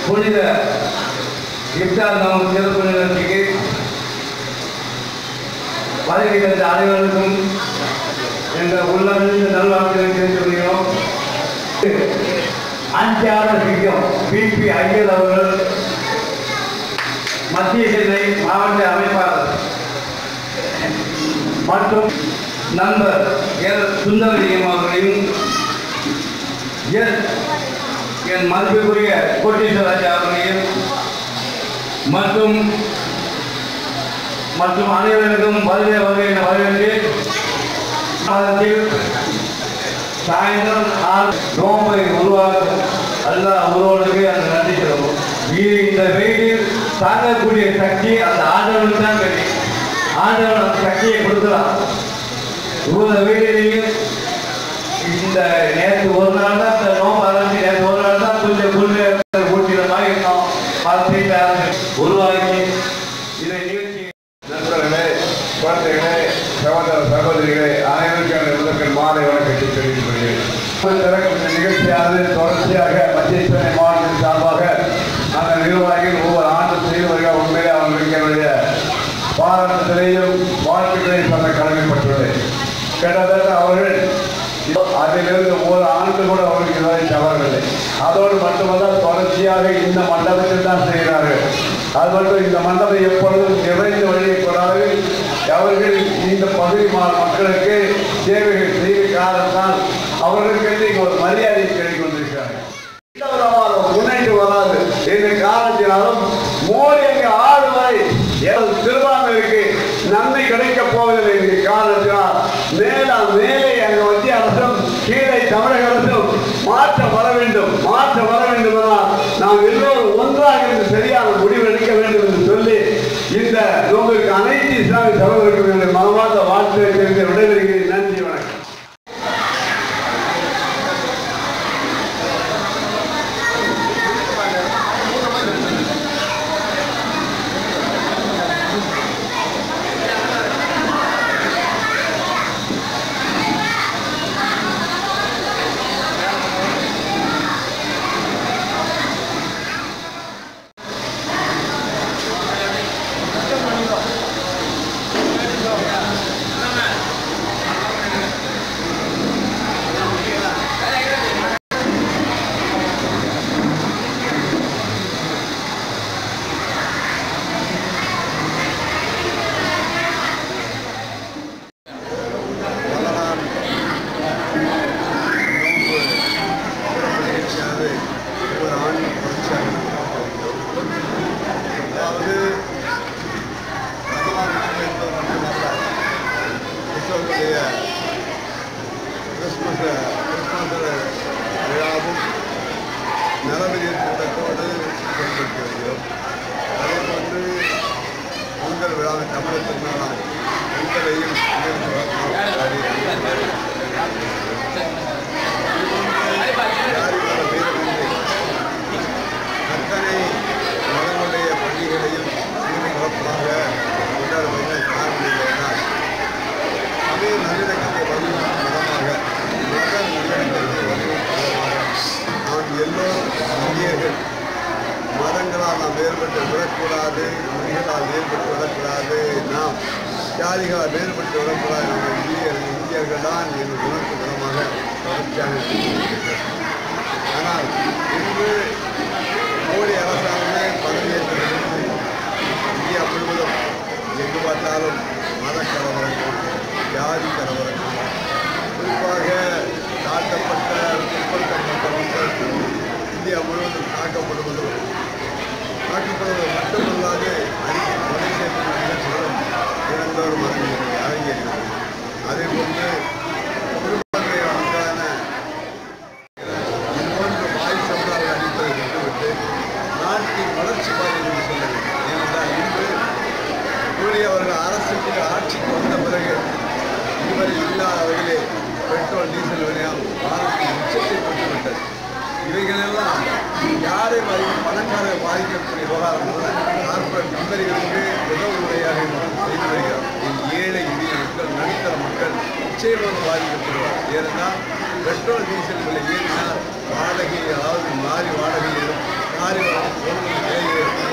புனித இப்தார் நோம் சிறப்பு நிகழ்ச்சிக்கு வருகை தந்த அனைவருக்கும் என்ற உள்ளமிருந்து நல்வாழ்த்துக்களை தெரிவித்துக் கொள்கிறோம் அஞ்சாத சிங்கம் பிபி ஐயர் அவர்கள் மத்திய சென்னை மாவட்ட அமைப்பாளர் மற்றும் நண்பர் எல் சுந்தரலிங்கம் அவர்களையும் எஸ் என் மதிப்புக்குரிய கோட்டீஸ்வராஜா அவர்களையும் மற்றும் மற்றும் அனைவருக்கும் வருகை வருகை என வரவேற்று மாதத்தில் சாயந்தரம் ஆறு நோம்பை உருவாக்கும் எல்லா உருவனுக்கு அந்த நன்றி சொல்லுவோம் இது இந்த வெயிலில் தாங்கக்கூடிய சக்தி அந்த ஆண்டவனுக்கு தான் தெரியும் ஆண்டவன் அந்த சக்தியை கொடுக்கலாம் இந்த வெயிலையும் இந்த நேற்று ஒரு நாள் தான் இந்த நோம்பு ஆரம்பிச்சு நேற்று ஒரு நாள் தான் கொஞ்சம் புல்லு ஊட்டின மாதிரி இருந்தோம் பார்த்து உருவாக்கி இதை நிகழ்ச்சி நண்பர்களே குழந்தைகளே சகோதர சகோதரிகளே அனைவருக்கும் எனது முதற்கண் மாலை வணக்கத்தை தெரிவித்துக் கொள்கிறேன் திறக்கும் இந்த நிகழ்ச்சியானது தொடர்ச்சியாக மத்திய சென்னை மாவட்டத்தின் சார்பாக அந்த நிர்வாகிகள் ஒவ்வொரு ஆண்டும் செய்து வருகிற உண்மையிலே அவர்களுக்கு என்னுடைய பாராட்டுதலையும் வாழ்த்துக்களையும் சொல்ல கடமைப்பட்டுள்ளேன் கிட்டத்தட்ட அவர்கள் அதிலிருந்து ஒரு ஆண்டு கூட அவர்களுக்கு இதுவரை தவறவில்லை அதோடு மட்டுமல்ல தொடர்ச்சியாக இந்த மண்டபத்தில் தான் செய்கிறார்கள் அது மட்டும் இந்த மண்டபம் எப்பொழுதும் நிறைந்து வழியக்கூடாது அவர்கள் இந்த பகுதி மா- மக்களுக்கு சேவைகள் செய்த காரணத்தால் அவர்களுக்கு இங்கே ஒரு மரியாதை கிடைக் கொண்டிருக்கிறார்கள் விதவிதமான முன்னேற்றம் வராது இந்த காரணத்தினாலும் மோடி அங்கே ஆறு வரை எனது சிறுபான்மைக்கு நன்மை கிடைக்கப் போவதில்லை என்கிற காரணத்தினால் மேலா மேலே அங்கே மத்திய அரசும் கீழே தமிழக அரசும் மாற்றம் வர வேண்டும் மாற்றம் வர வேண்டும் என்றால் நாம் எல்லோரும் ஒன்றாக இருந்து சரியான முடிவு எடுக்க வேண்டும் என்று சொல்லி இந்த நோக்கிற்கு அனைத்து இஸ்லாமிய சகோதரர்களுக்கும் என்னுடைய மனமார்ந்த வாழ்த்துக்களை தெரிந்து விடைபெறுகிறேன் நன்றி வணக்கம் வளரான் நோன்பு நிகழ்ச்சியானது ஒவ்வொரு ஆண்டும் தொடர்ச்சியாக நடத்தப்படுகிறோம் அதாவது ரமலான் நோன்பு என்பது மட்டுமல்ல கிறிஸ்தவர்களுடைய கிறிஸ்துமஸ் கிறிஸ்துமஸ் விழாவும் நலவிரியல் கூட்டத்தோடு செயல்படுத்தி வருகிறோம் அதே போன்று பொங்கல் விழாவை தமிழர் திருநாளாம் பொங்கலையும் அத்தனை மதங்களுடைய பண்டிகைகளையும் சிறப்பாக கொண்டாடுவது காரணம் இல்லைனால் அது நல்லிணக்கத்தை வலியுறுத்தும் விதமாக மத நல்லிணக்கத்தை வலியுறுத்தும் விதமாக நாம் எல்லோரும் இந்தியர்கள் மதங்களால் நாம் வேறுபட்டு விடக்கூடாது மொழிகளால் வேறுபட்டு விடக்கூடாது நாம் ஜாதிகளால் வேறுபட்டு விடக்கூடாது நம்ம இந்தியர் இந்தியர்கள் தான் என்று உணர்த்தும் விதமாக தொடர்ச்சியாக இருக்கிறது. ஆனால் இன்று மோடி அரசாங்கமே பதவியேற்றிருந்து இந்தியா முழுவதும் எங்கு பார்த்தாலும் மத கலவரங்கள் ஜாதி கலவரங்கள் குறிப்பாக தாழ்த்தப்பட்ட பிற்படுத்தப்பட்ட மக்கள் இந்தியா முழுவதும் தாக்கப்படுவதும் தாக்கப்படுவது மட்டுமல்லாது அடிக்கடி கொலை செய்யப்படும் நிகழ்ச்சிகளும் தினந்தோறும் அரங்கேறி அரங்கேறுகிறது அதே போன்று திருமண மக்களான இதுபோன்ற வாய் சமுதாய அடிப்பதை விட்டுவிட்டு நாட்டின் வளர்ச்சி பாதையை சொல்ல வேண்டும் ஏனென்றால் இன்று மோடி அவர்கள் அரசுக்கு ஆட்சிக்கு வந்த பிறகு இதுவரை இல்லாத வகையிலே பெட்ரோல் டீசல் விலையாம் பாரதத்தின் உச்சத்தை பெற்றுவிட்டது இவைகளெல்லாம் யாரை பாதிக்க பணக்காரரை பாதிக்கக்கூடிய விவகாரம் அல்ல கார்பரேட் கம்பெனிகளுக்கு உதவு முறையாக செய்து வருகிறார் இந்த ஏழை எளிய மக்கள் நடுத்தர மக்கள் நிச்சயமாக பாதிக்கப்படுவார் ஏனென்றால் பெட்ரோல் டீசல் விலை ஏறினால் வாடகை அதாவது மாறி வாடகை ஏறும் காரியம் ஒன்று ஏழு